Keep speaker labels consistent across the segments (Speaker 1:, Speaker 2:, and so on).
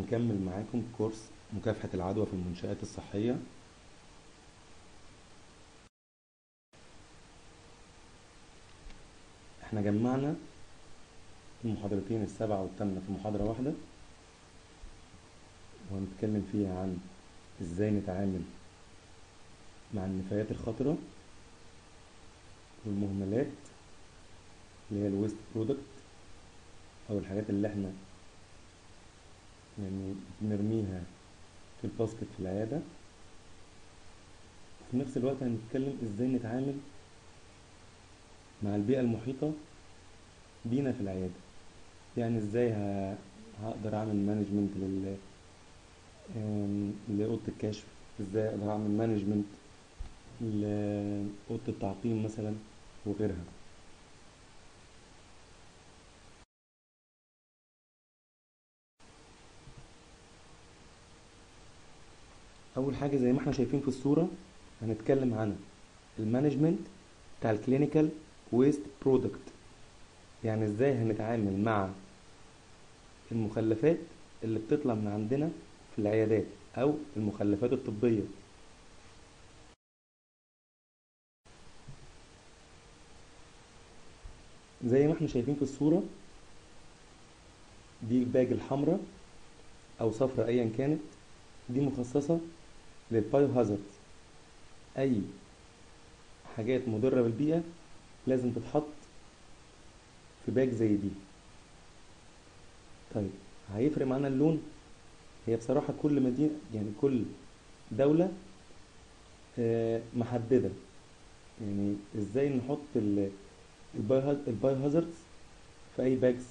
Speaker 1: بنكمل معاكم كورس مكافحة العدوى في المنشآت الصحية احنا جمعنا المحاضرتين السبعة والثامنة في محاضرة واحدة وهنتكلم فيها عن ازاي نتعامل مع النفايات الخطرة والمهملات اللي هي الويست برودكت او الحاجات اللي احنا يعني بنرميها في الباسكت في العيادة وفي نفس الوقت هنتكلم ازاي نتعامل مع البيئة المحيطة بينا في العيادة يعني ازاي ه- هقدر اعمل مانجمنت لل آم، لأوضة الكشف ازاي اقدر اعمل مانجمنت لأوضة التعقيم مثلا وغيرها اول حاجه زي ما احنا شايفين في الصوره هنتكلم عن المانجمنت بتاع الكلينيكال ويست برودكت يعني ازاي هنتعامل مع المخلفات اللي بتطلع من عندنا في العيادات او المخلفات الطبيه زي ما احنا شايفين في الصوره دي الباج الحمراء او صفراء ايا كانت دي مخصصه للبايو هازارد اي حاجات مضرة بالبيئة لازم تتحط في باج زي دي طيب هيفرق معانا اللون هي بصراحة كل مدينة يعني كل دولة آه، محددة يعني ازاي نحط ال- البايو البايو هازاردز في اي باجز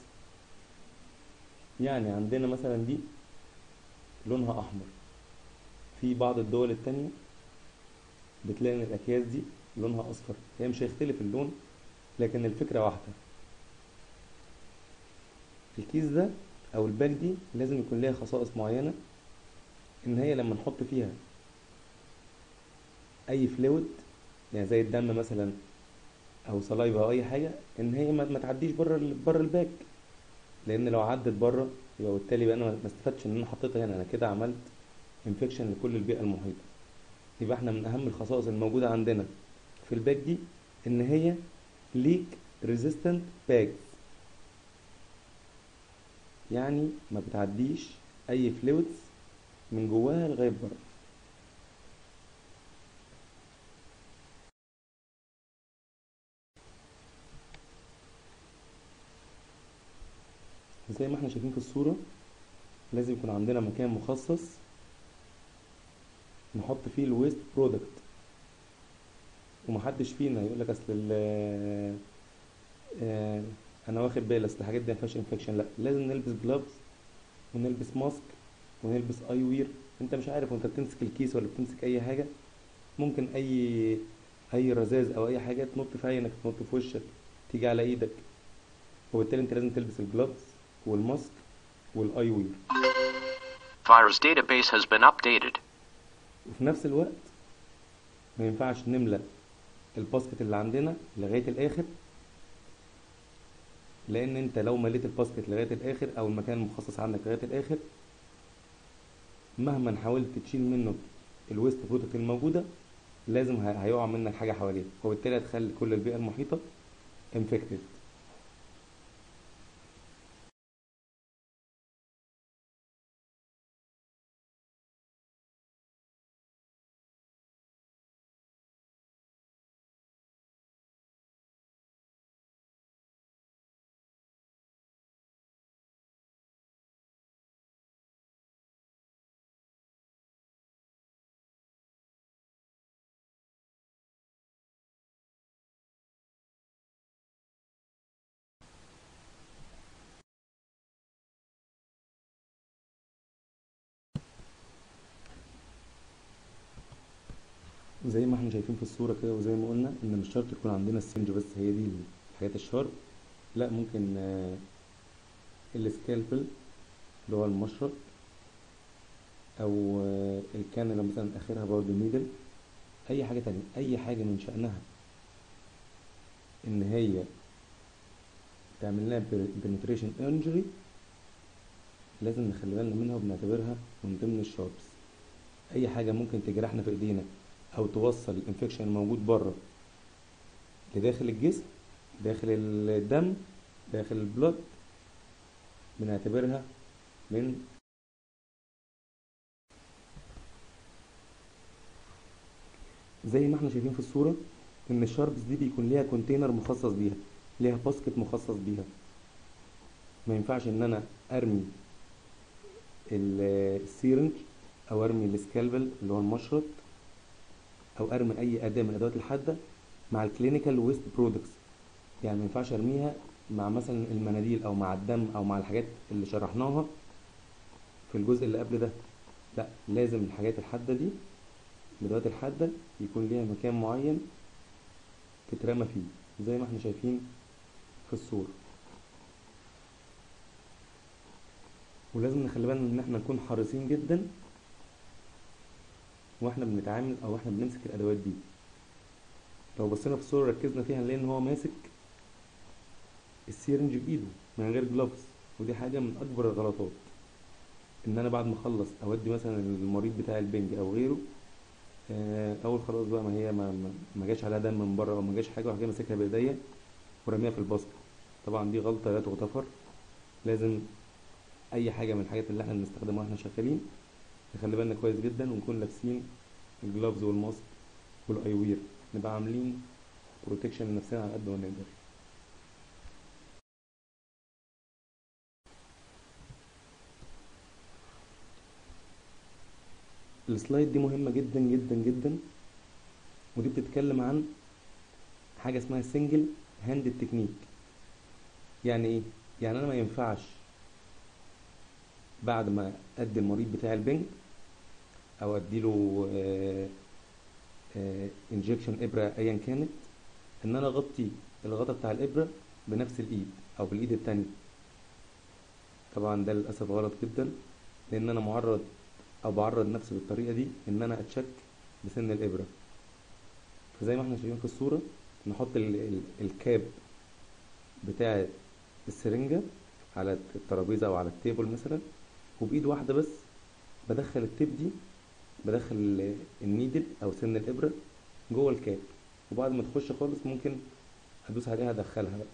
Speaker 1: يعني عندنا مثلا دي لونها احمر في بعض الدول التانية بتلاقي ان الاكياس دي لونها اصفر هي مش هيختلف اللون لكن الفكرة واحدة الكيس ده او الباك دي لازم يكون ليها خصائص معينة ان هي لما نحط فيها اي فلويد يعني زي الدم مثلا او سلايفا او اي حاجة ان هي ما ما تعديش بره ال- بره الباك لان لو عدت بره يبقى بالتالي بقى انا ما استفدتش ان انا حطيتها هنا انا كده عملت انفكشن لكل البيئة المحيطة يبقى احنا من اهم الخصائص الموجودة عندنا في الباك دي ان هي ليك ريزيستنت باج يعني ما بتعديش اي فلويدز من جواها لغاية بره زي ما احنا شايفين في الصورة لازم يكون عندنا مكان مخصص نحط فيه الويست برودكت ومحدش فينا يقول لك اصل ال- آه، انا واخد بالي اصل الحاجات دي ما فيهاش انفكشن لا لازم نلبس جلافز ونلبس ماسك ونلبس اي وير انت مش عارف وانت بتمسك الكيس ولا بتمسك اي حاجه ممكن اي اي رذاذ او اي حاجه تنط في عينك تنط في وشك تيجي على ايدك وبالتالي انت لازم تلبس الجلافز والماسك والاي وير
Speaker 2: Virus database has been updated.
Speaker 1: وفي نفس الوقت ما ينفعش نملى الباسكت اللي عندنا لغاية الآخر لأن أنت لو مليت الباسكت لغاية الآخر أو المكان المخصص عندك لغاية الآخر مهما حاولت تشيل منه الويست برودكت الموجودة لازم ه- هيقع منك حاجة حواليه وبالتالي هتخلي كل البيئة المحيطة infected زي ما احنا شايفين في الصورة كده وزي ما قلنا ان مش شرط يكون عندنا السنج بس هي دي الحاجات الشارب لا ممكن آه، السكالبل اللي هو المشرط او آه، الكانولا مثلا اخرها برضه نيدل اي حاجة تانية اي حاجة من شأنها ان هي تعمل لنا penetration injury لازم نخلي بالنا منها وبنعتبرها من ضمن الشاربس اي حاجه ممكن تجرحنا في ايدينا او توصل الانفكشن الموجود بره لداخل الجسم داخل الدم داخل البلد بنعتبرها من زي ما احنا شايفين في الصورة ان الشاربس دي بيكون ليها كونتينر مخصص بيها ليها باسكت مخصص بيها ما ينفعش ان انا ارمي ال- السيرنج او ارمي السكالبل اللي هو المشرط او ارمي اي اداة من الادوات الحادة مع الكلينيكال ويست برودكتس يعني ما ينفعش ارميها مع مثلا المناديل او مع الدم او مع الحاجات اللي شرحناها في الجزء اللي قبل ده لا لازم الحاجات الحادة دي الادوات الحادة يكون ليها مكان معين تترمى فيه زي ما احنا شايفين في الصورة ولازم نخلي بالنا ان احنا نكون حريصين جدا واحنا بنتعامل او احنا بنمسك الادوات دي لو بصينا في الصورة ركزنا فيها هنلاقي ان هو ماسك السيرنج بايده من غير جلوفز ودي حاجة من اكبر الغلطات ان انا بعد ما اخلص اودي مثلا المريض بتاع البنج او غيره آه، اول خلاص بقى ما هي ما ما- ما جاش عليها دم من بره او ما جاش حاجه وراح جاي ماسكها بايديا ورميها في الباسكت طبعا دي غلطه لا تغتفر لازم اي حاجه من الحاجات اللي احنا بنستخدمها واحنا شغالين نخلي بالنا كويس جدا ونكون لابسين الجلافز والماسك والاي وير نبقى عاملين بروتكشن لنفسنا على قد ما نقدر السلايد دي مهمة جدا جدا جدا ودي بتتكلم عن حاجة اسمها سنجل هاند تكنيك يعني ايه؟ يعني انا ما ينفعش بعد ما ادي المريض بتاعي البنج او اديله انجكشن ابرة ايا كانت ان انا اغطي الغطا بتاع الابرة بنفس الايد او بالايد التانية طبعا ده للاسف غلط جدا لان انا معرض او بعرض نفسي بالطريقه دي ان انا اتشك بسن الابره فزي ما احنا شايفين في الصوره نحط ال ال الكاب بتاع السرنجه على الترابيزه او على التيبل مثلا وبايد واحده بس بدخل التيب دي بدخل ال- النيدل او سن الابره جوه الكاب وبعد ما تخش خالص ممكن ادوس عليها ادخلها بقى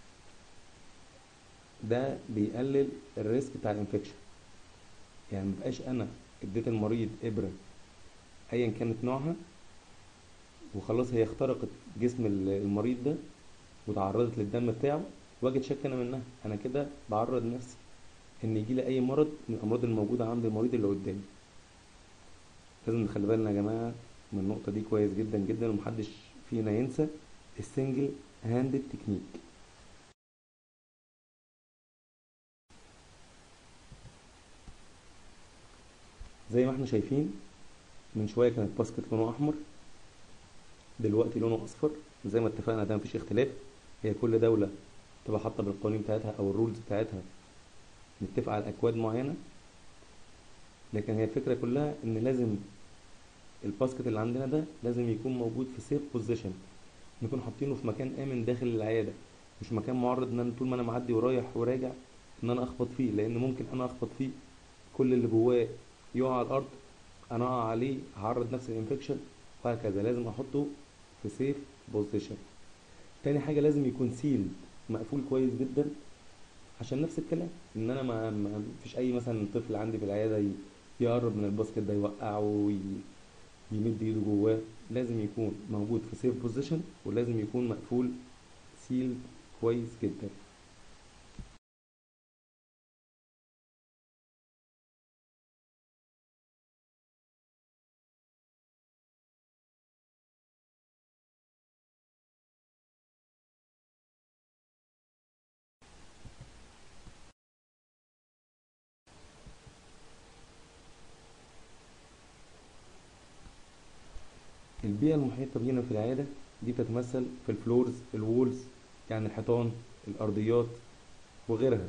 Speaker 1: ده بيقلل الريسك بتاع الانفكشن يعني مبقاش انا اديت المريض ابره ايا كانت نوعها وخلاص هي اخترقت جسم ال- المريض ده وتعرضت للدم بتاعه واجي اتشك انا منها انا كده بعرض نفسي ان يجيلي اي مرض من الامراض الموجوده عند المريض اللي قدامي لازم نخلي بالنا يا جماعه من النقطه دي كويس جدا جدا ومحدش فينا ينسى السنجل هاند تكنيك زي ما احنا شايفين من شويه كانت باسكت لونه احمر دلوقتي لونه اصفر زي ما اتفقنا ده مفيش اختلاف هي كل دوله تبقى حاطه بالقوانين بتاعتها او الرولز بتاعتها نتفق على اكواد معينه لكن هي الفكره كلها ان لازم الباسكت اللي عندنا ده لازم يكون موجود في سيف بوزيشن نكون حاطينه في مكان امن داخل العياده مش مكان معرض ان انا طول ما انا معدي ورايح وراجع ان انا اخبط فيه لان ممكن انا اخبط فيه كل اللي جواه يقع على الارض انا اقع عليه هعرض نفسي للانفكشن وهكذا لازم احطه في سيف بوزيشن تاني حاجه لازم يكون سيل مقفول كويس جدا عشان نفس الكلام ان انا ما, ما فيش اي مثلا طفل عندي في العياده ي- يقرب من الباسكت ده يوقعه وي- يمد ايده جواه لازم يكون موجود في سيف بوزيشن ولازم يكون مقفول سيل كويس جدا البيئة المحيطة بينا في العيادة دي بتتمثل في الفلورز الوولز يعني الحيطان الأرضيات وغيرها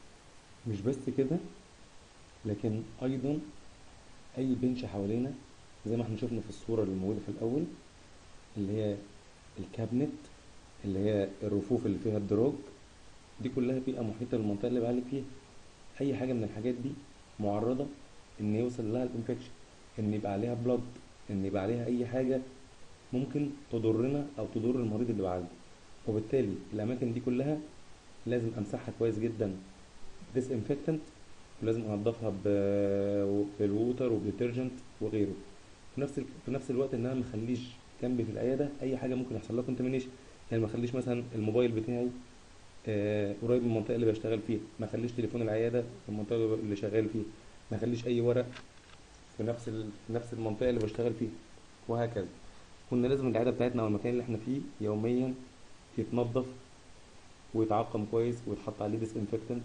Speaker 1: مش بس كده لكن أيضا أي بنش حوالينا زي ما احنا شفنا في الصورة اللي موجودة في الأول اللي هي الكابنت اللي هي الرفوف اللي فيها الدروج دي كلها بيئة محيطة للمنطقة اللي بعالج فيها أي حاجة من الحاجات دي معرضة إن يوصل لها الانفكشن إن يبقى عليها بلاد إن يبقى عليها أي حاجة ممكن تضرنا أو تضر المريض اللي بعالجه وبالتالي الأماكن دي كلها لازم أمسحها كويس جدا ديسانفكتنت ولازم انضفها ب- بالووتر وبديترجنت وغيره في نفس ال... في نفس الوقت ان انا ما اخليش جنبي في العياده اي حاجه ممكن يحصل لها كونتامينيشن يعني ما اخليش مثلا الموبايل بتاعي آه قريب من المنطقه اللي بشتغل فيها ما اخليش تليفون العياده في المنطقه اللي شغال فيها ما اخليش اي ورق في نفس ال... في نفس المنطقه اللي بشتغل فيها وهكذا كنا لازم العياده بتاعتنا او المكان اللي احنا فيه يوميا يتنضف ويتعقم كويس ويتحط عليه ديسانفكتنت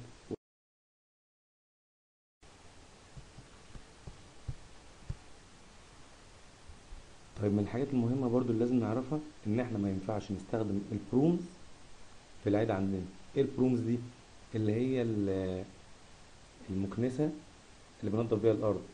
Speaker 1: طيب من الحاجات المهمة برضو اللي لازم نعرفها إن إحنا ما ينفعش نستخدم البرومز في العيادة عندنا إيه البرومز دي؟ اللي هي ال- المكنسة اللي بنضف بيها الأرض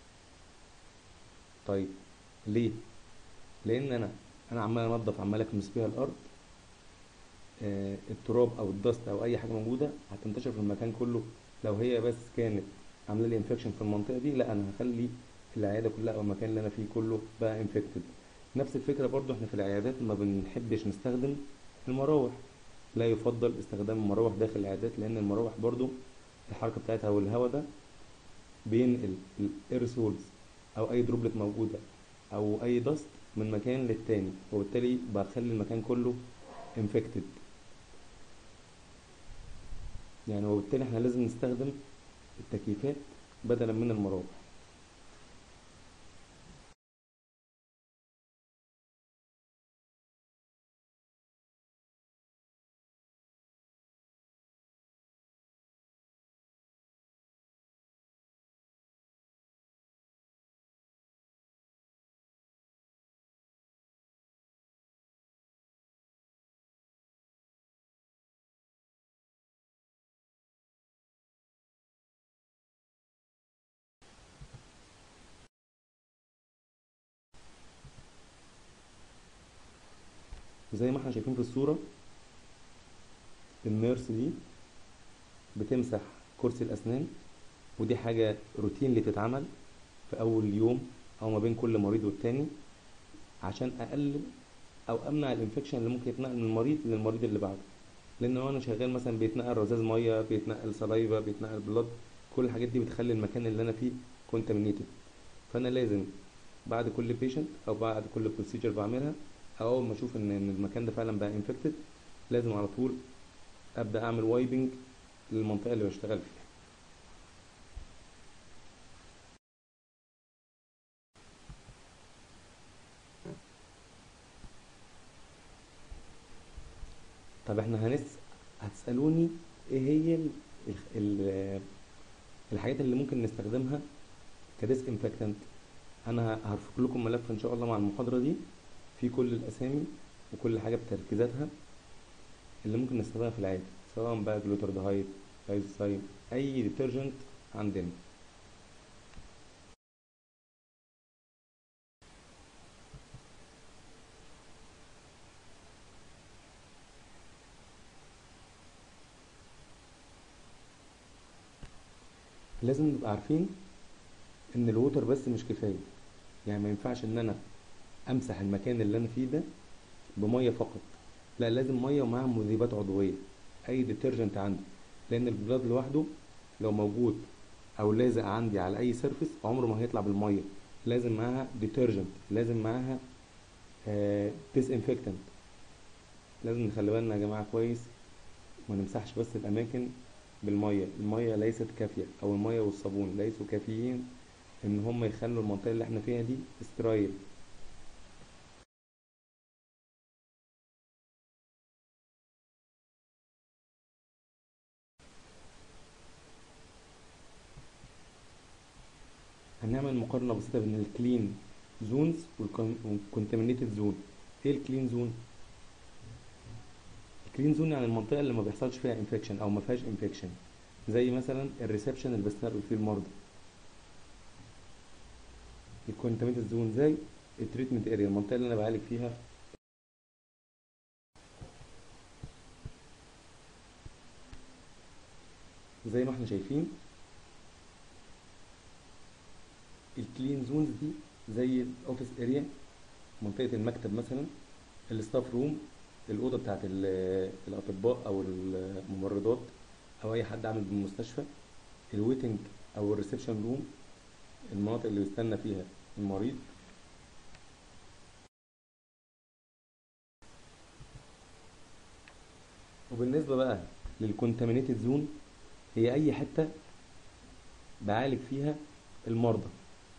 Speaker 1: طيب ليه؟ لأن أنا أنا عمال أنضف عمال أكنس بيها الأرض آه، التراب أو الدست أو أي حاجة موجودة هتنتشر في المكان كله لو هي بس كانت عاملة لي انفكشن في المنطقة دي لا أنا هخلي العيادة كلها أو المكان اللي أنا فيه كله بقى انفكتد نفس الفكرة برضو احنا في العيادات ما بنحبش نستخدم المراوح لا يفضل استخدام المراوح داخل العيادات لأن المراوح برضو الحركة بتاعتها والهواء ده بينقل الايرسولز أو أي دروبلت موجودة أو أي دست من مكان للتاني وبالتالي بخلي المكان كله انفكتد يعني وبالتالي احنا لازم نستخدم التكييفات بدلا من المراوح زي ما احنا شايفين في الصورة النيرس دي بتمسح كرسي الأسنان ودي حاجة روتين اللي بتتعمل في أول يوم أو ما بين كل مريض والتاني عشان أقلل أو أمنع الانفكشن اللي ممكن يتنقل من المريض للمريض اللي بعده لأن وأنا شغال مثلا بيتنقل رذاذ مية بيتنقل سلايفا بيتنقل بلاد كل الحاجات دي بتخلي المكان اللي أنا فيه كونتامينيتد فأنا لازم بعد كل بيشنت أو بعد كل بروسيجر بعملها أو أول ما أشوف إن إن المكان ده فعلا بقى انفكتد لازم على طول أبدأ أعمل وايبنج للمنطقة اللي بشتغل فيها طب احنا هنس هتسألوني ايه هي ال... ال... ال... الحاجات اللي ممكن نستخدمها كديس انفكتنت انا ه- هرفق لكم ملف ان شاء الله مع المحاضرة دي فيه كل الاسامي وكل حاجة بتركيزاتها اللي ممكن نستخدمها في العادي سواء بقى جلوتردهايد لايزوسايم اي ديترجنت عندنا لازم نبقى عارفين ان الووتر بس مش كفايه يعني ما ينفعش ان انا امسح المكان اللي انا فيه ده بميه فقط لا لازم ميه ومعاها مذيبات عضويه اي ديترجنت عندي لان البلاد لوحده لو موجود او لازق عندي على اي سيرفيس عمره ما هيطلع بالميه لازم معاها ديترجنت لازم معاها ديس انفكتنت لازم نخلي بالنا يا جماعه كويس ما نمسحش بس الاماكن بالميه الميه ليست كافيه او الميه والصابون ليسوا كافيين ان هم يخلوا المنطقه اللي احنا فيها دي استرايل هنعمل مقارنه بسيطه بين الكلين زونز والكونتامينيتد زون ايه الكلين زون الكلين زون يعني المنطقه اللي ما بيحصلش فيها انفكشن او ما فيهاش انفكشن زي مثلا الريسبشن اللي بستقبل فيه المرضى الكونتامينيتد زون زي التريتمنت اريا المنطقه اللي انا بعالج فيها زي ما احنا شايفين الكلين زونز دي زي الاوفيس اريا منطقه المكتب مثلا الستاف روم الاوضه بتاعت ال- الاطباء او الممرضات او اي حد عامل بالمستشفى الويتنج او الريسبشن روم المناطق اللي بيستنى فيها المريض وبالنسبه بقى للكونتامينيتد زون هي اي حته بعالج فيها المرضى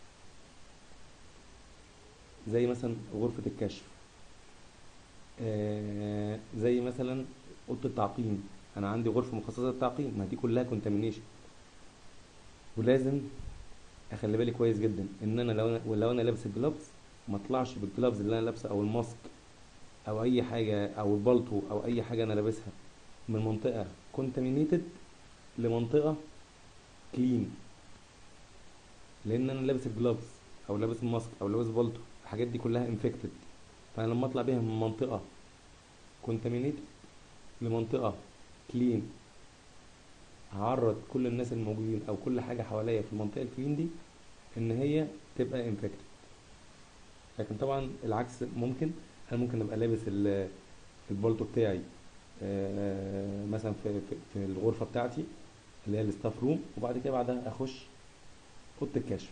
Speaker 1: زي مثلا غرفه الكشف آه، زي مثلا اوضه التعقيم انا عندي غرفه مخصصه للتعقيم ما دي كلها كونتامينيشن ولازم اخلي بالي كويس جدا ان انا لو انا لو انا لابس الجلافز ما اطلعش بالجلافز اللي انا لابسه او الماسك او اي حاجه او البلطو او اي حاجه انا لابسها من منطقه كونتامينيتد لمنطقه كلين لان انا لابس الجلافز او لابس الماسك او لابس بلطو الحاجات دي كلها انفكتد فانا لما اطلع بيها من منطقه كونتامينيتد لمنطقه كلين هعرض كل الناس الموجودين او كل حاجه حواليا في المنطقه الكلين دي ان هي تبقى انفكتد لكن طبعا العكس ممكن انا ممكن ابقى لابس ال- البلطو بتاعي آه، مثلا في في في الغرفه بتاعتي اللي هي الستاف روم وبعد كده بعدها اخش اوضه الكشف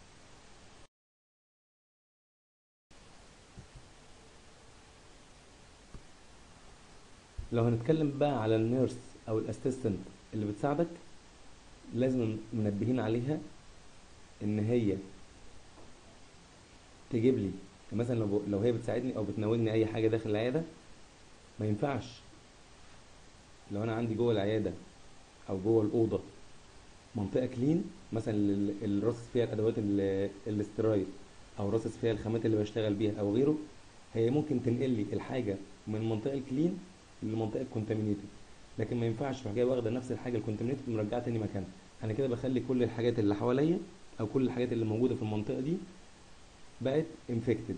Speaker 1: لو هنتكلم بقى على النيرس او الاسيستنت اللي بتساعدك لازم منبهين عليها ان هي تجيب لي مثلا لو لو هي بتساعدني او بتناولني اي حاجه داخل العياده ما ينفعش لو انا عندي جوه العياده او جوه الاوضه منطقه كلين مثلا ال- اللي راصص فيها الادوات ال- الاسترايل او راصص فيها الخامات اللي بشتغل بيها او غيره هي ممكن تنقل لي الحاجه من المنطقه الكلين للمنطقه الكونتامينيتد لكن ما ينفعش تروح جايه واخده نفس الحاجه الكونتامينيتد ومرجعها تاني مكانها انا كده بخلي كل الحاجات اللي حواليا او كل الحاجات اللي موجوده في المنطقه دي بقت انفكتد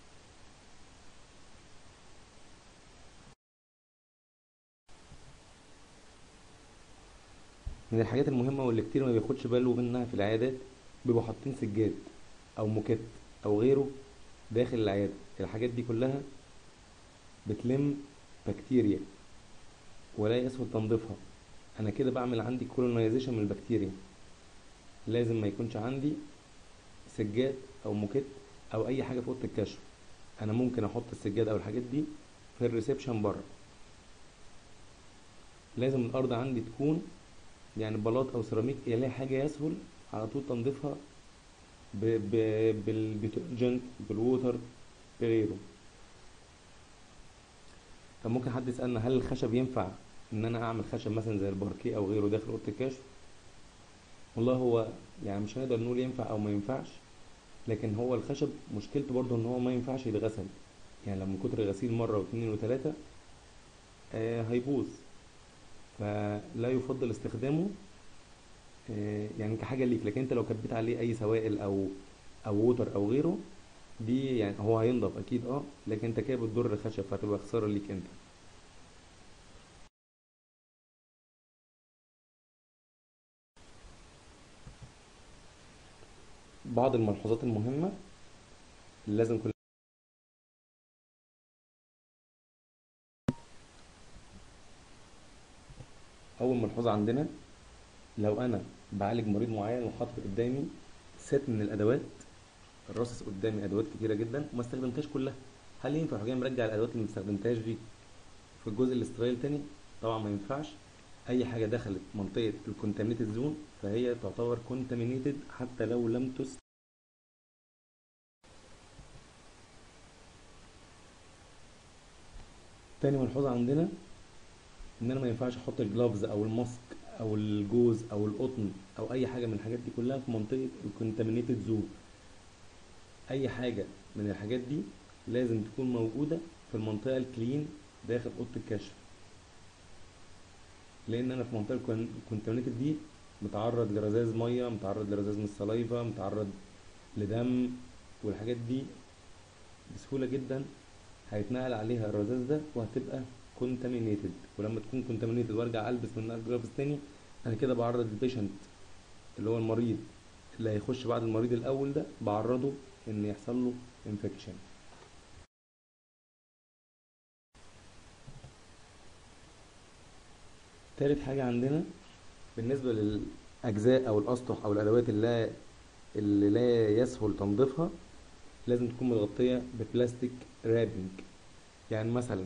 Speaker 1: من الحاجات المهمة واللي كتير ما بياخدش باله منها في العيادات بيبقوا حاطين سجاد أو موكيت أو غيره داخل العيادة الحاجات دي كلها بتلم بكتيريا ولا يسهل تنظيفها أنا كده بعمل عندي كولونايزيشن من البكتيريا لازم ما يكونش عندي سجاد أو موكيت أو أي حاجة في أوضة الكشف أنا ممكن أحط السجاد أو الحاجات دي في الريسبشن بره لازم الأرض عندي تكون يعني بلاط او سيراميك يلاقي حاجه يسهل على طول تنظيفها ب... ب... بالديترجنت بالووتر بغيره طب ممكن حد يسالنا هل الخشب ينفع ان انا اعمل خشب مثلا زي الباركيه او غيره داخل اوضه الكشف والله هو يعني مش هنقدر نقول ينفع او ما ينفعش لكن هو الخشب مشكلته برضه ان هو ما ينفعش يتغسل يعني لما من كتر غسيل مره واثنين وثلاثه آه هيبوظ فلا يفضل استخدامه آه، يعني كحاجه ليك لكن انت لو كبيت عليه اي سوائل او او ووتر او غيره دي يعني هو هينضف اكيد اه لكن انت كده بتضر الخشب فهتبقى خساره ليك انت بعض الملحوظات المهمه اللي لازم كل اول ملحوظه عندنا لو انا بعالج مريض معين وحاطط قدامي سيت من الادوات الراصص قدامي ادوات كتيره جدا وما استخدمتهاش كلها هل ينفع اروح جاي مرجع الادوات اللي ما استخدمتهاش دي في الجزء الاسترايل تاني طبعا ما ينفعش اي حاجه دخلت منطقه الكونتامينيتد زون فهي تعتبر كونتامينيتد حتى لو لم تس تاني ملحوظه عندنا ان انا ما ينفعش احط الجلافز او الماسك او الجوز او القطن او اي حاجه من الحاجات دي كلها في منطقه الكونتامينيتد زون اي حاجه من الحاجات دي لازم تكون موجوده في المنطقه الكلين داخل اوضه الكشف لان انا في منطقه الكونتامينيتد دي متعرض لرذاذ ميه متعرض لرذاذ من الصلايفه متعرض لدم والحاجات دي بسهولة جدا هيتنقل عليها الرذاذ ده وهتبقى contaminated ولما تكون contaminated وارجع البس منها الجلافز تاني انا كده بعرض البيشنت اللي هو المريض اللي هيخش بعد المريض الاول ده بعرضه ان يحصل له انفكشن تالت حاجة عندنا بالنسبة للأجزاء أو الأسطح أو الأدوات اللي لا اللي لا يسهل تنظيفها لازم تكون متغطية ببلاستيك رابنج يعني مثلا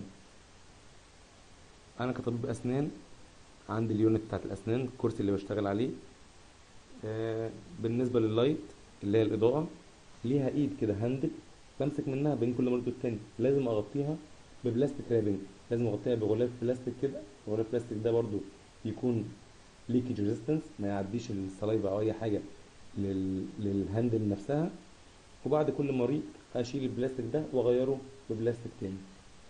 Speaker 1: أنا كطبيب أسنان عندي اليونت بتاعت الأسنان الكرسي اللي بشتغل عليه آه بالنسبة لللايت اللي هي الإضاءة ليها إيد كده هاندل بمسك منها بين كل مريض والتاني لازم أغطيها ببلاستيك رابنج لازم أغطيها بغلاف بلاستيك كده غلاف بلاستيك ده برضو يكون ليكج ريزيستنس ما يعديش السلايفا أو أي حاجة لل... للهاندل نفسها وبعد كل مريض اشيل البلاستيك ده واغيره ببلاستيك تاني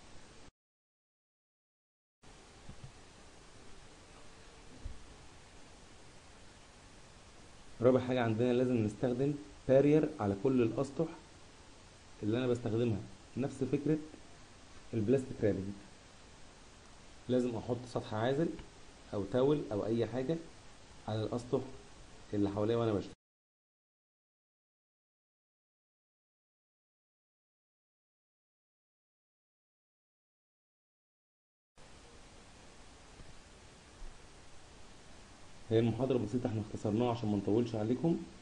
Speaker 1: رابع حاجة عندنا لازم نستخدم بارير على كل الأسطح اللي أنا بستخدمها نفس فكرة البلاستيك رابنج لازم أحط سطح عازل أو تاول أو أي حاجة على الأسطح اللي حواليا وأنا بشتغل هي المحاضرة بسيطة احنا اختصرناها عشان ما نطولش عليكم